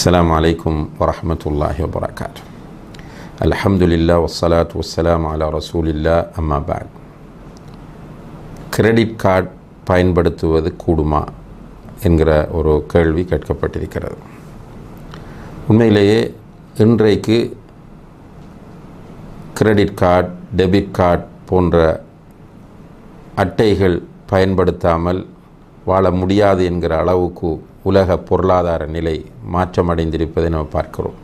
السلام عليكم ورحمة الله وبركاته الحمد لله والصلاة والسلام على رسول الله أما بعد credit card பயன்படுத்துவது கூடுமா என்கிற ஒரு கேள்வி கேட்கப்பட்டிருக்கிறது உண்மையிலேயே இன்றைக்கு கிரெடிட் கார்டு டெபிட் கார்டு போன்ற அட்டைகள் பயன்படுத்தாமல் வாழ முடியாது என்கிற அளவுக்கு உலக பொருளாதார நிலை மாற்றமடைந்திருப்பதை நாம் பார்க்கிறோம்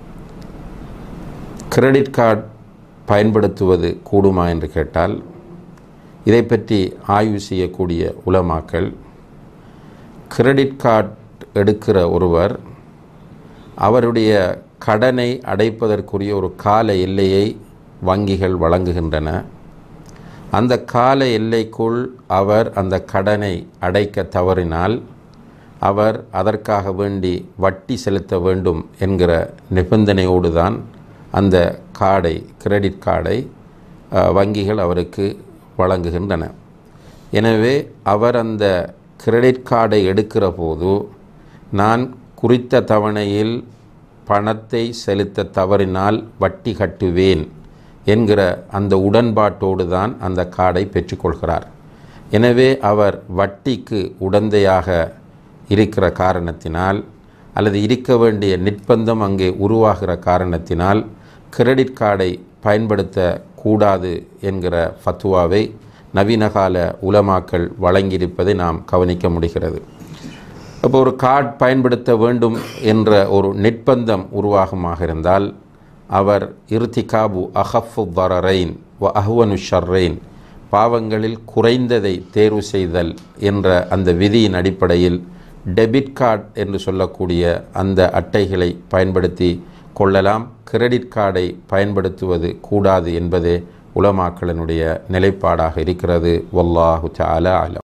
கிரெடிட் கார்டு பயன்படுத்துவது கூடுமா என்று கேட்டால் இதை பற்றி ஆய்வு செய்யக்கூடிய உலமாக்கள் கிரெடிட் கார்டு எடுக்கிற ஒருவர் அவருடைய கடனை அடைப்பதற்குரிய ஒரு கால எல்லையை வங்கிகள் வழங்குகின்றன அந்த கால எல்லைக்குள் அவர் அந்த கடனை அடைக்க தவறினால் அவர் அதற்காக வேண்டி வட்டி செலுத்த வேண்டும் என்கிற நிபந்தனையோடு தான் அந்த கார்டை கிரெடிட் கார்டை அஹ், வங்கிகள் அவருக்கு வழங்குகின்றன எனவே அவர் அந்த கிரெடிட் கார்டை எடுக்கிற போது நான் குறித்த தவணையில் பணத்தை செலுத்த தவறினால் வட்டி கட்டுவேன் என்கிற அந்த உடன்பாட்டோடு தான் அந்த கார்டை பெற்றுக்கொள்கிறார் எனவே அவர் வட்டிக்கு உடந்தையாக இருக்கிற காரணத்தினால் அல்லது இருக்க வேண்டிய நிர்பந்தம் அங்கே உருவாகிற காரணத்தினால் கிரெடிட் கார்டை பயன்படுத்த கூடாது என்கிற ஃபத்துவாவை நவீனகால உலமாக்கள் வழங்கியிருப்பதை நாம் கவனிக்க முடிகிறது அப்போ ஒரு கார்டு பயன்படுத்த வேண்டும் என்ற ஒரு நிர்பந்தம் உருவாகமாக இருந்தால் அவர் இர்திகாபு அஹஃபு தரரைன் வ அஹ்வனு ஷர்ரைன் பாவங்களில் குறைந்ததை தேர்வு செய்தல் என்ற அந்த விதியின் அடிப்படையில் டெபிட் கார்டு என்று சொல்லக்கூடிய அந்த அட்டைகளை பயன்படுத்தி கொள்ளலாம் கிரெடிட் கார்டை பயன்படுத்துவது கூடாது என்பதே உலமாக்களினுடைய நிலைப்பாடாக இருக்கிறது வல்லாஹு தஆலா அலம்